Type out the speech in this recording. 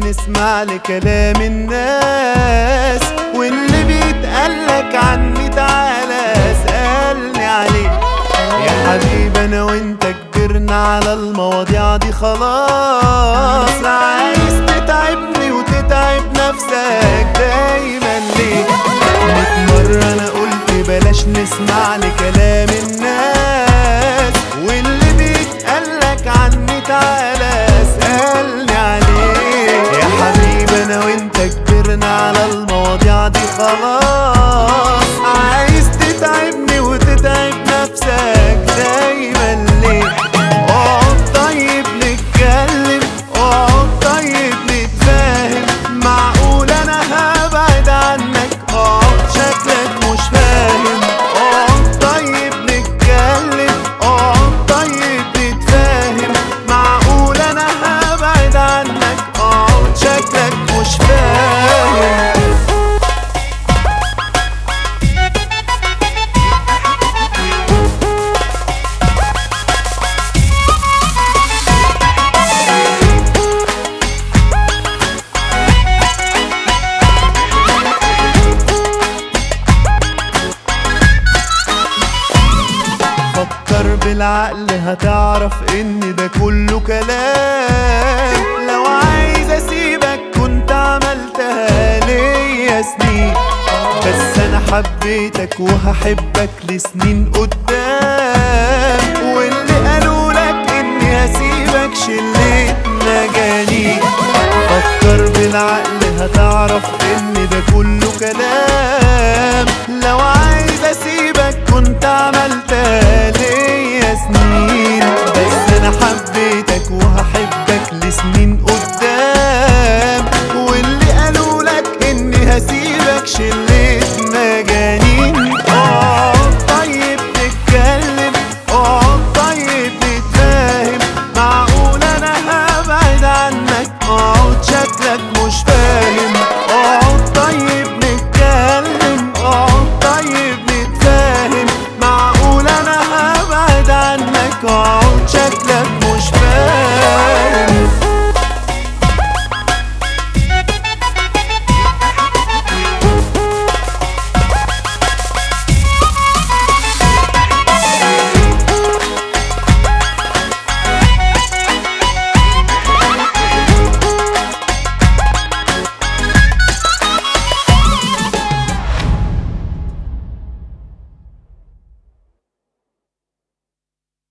نسمع لكلام الناس واللي بيتقالك عني تعالى اسألني عليه يا حبيبي انا وانت كبرنا على المواضيع دي خلاص عايز تتعبني وتتعب نفسك دايما ليه ميت مرة انا قلت بلاش نسمع لكلام الناس واللي بيتقالك عني تعالى اسألني عليه يا حبيبي انا وانت كبرنا على المواضيع دي خلاص عايز تتعبني وتتعب نفسك دايما ليه اقعد طيب نتكلم اقعد طيب نتفاهم معقول انا هبعد عنك اقعد شكلك مش فاهم اقعد طيب نتكلم اقعد طيب نتفاهم معقول انا هبعد عنك اقعد شكلك مش فاهم فكر بالعقل هتعرف ان ده كله كلام لو عايز اسيبك كنت عملتها ليا سنين بس انا حبيتك وهحبك لسنين قدام واللي قالوا لك اني هسيبك شليت مجانين فكر بالعقل هتعرف ان ده كله كلام لو عايز اسيبك كنت عملتها ليا سنين بس انا حبيتك وهحبك لسنين قدام واللي قالوا لك اني هسيبك شليت مجانين اقعد طيب نتكلم اقعد طيب نتفاهم معقول انا هبعد عنك اقعد شكلك مش فاهم اقعد طيب نتكلم اقعد طيب نتفاهم معقول انا هبعد عنك اقعد شكلك